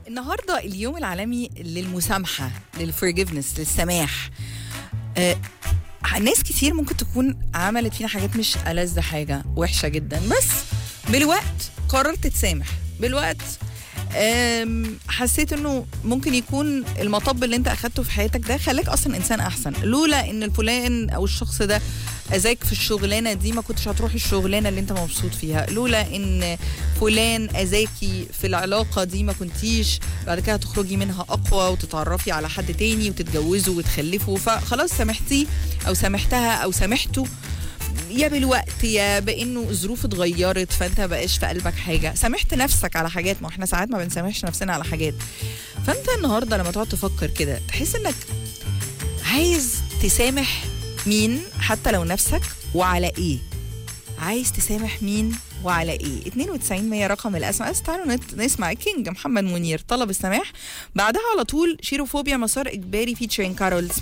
النهارده اليوم العالمي للمسامحه للفورجيفنس للسماح آه ناس كتير ممكن تكون عملت فينا حاجات مش ألذ حاجه وحشه جدا بس بالوقت قررت تسامح بالوقت آم، حسيت انه ممكن يكون المطب اللي انت اخدته في حياتك ده خلاك اصلا انسان احسن لولا ان الفلان او الشخص ده اذاك في الشغلانه دي ما كنتش هتروح الشغلانه اللي انت مبسوط فيها لولا ان فلان اذاكي في العلاقه دي ما كنتيش بعد كده هتخرجي منها اقوى وتتعرفي على حد تاني وتتجوزوا وتخلفوا فخلاص سامحتيه او سامحتها او سامحته يا بالوقت يا بانه الظروف اتغيرت فانت بقاش في قلبك حاجه سامحت نفسك على حاجات ما احنا ساعات ما بنسامحش نفسنا على حاجات فانت النهارده لما تقعد تفكر كده تحس انك عايز تسامح مين حتى لو نفسك وعلى ايه عايز تسامح مين وعلى ايه 92 100 رقم الاس ام اس تعالوا نت- نسمع كينج محمد منير طلب السماح بعدها على طول شيروفوبيا مسار اجباري فيتشرين كارول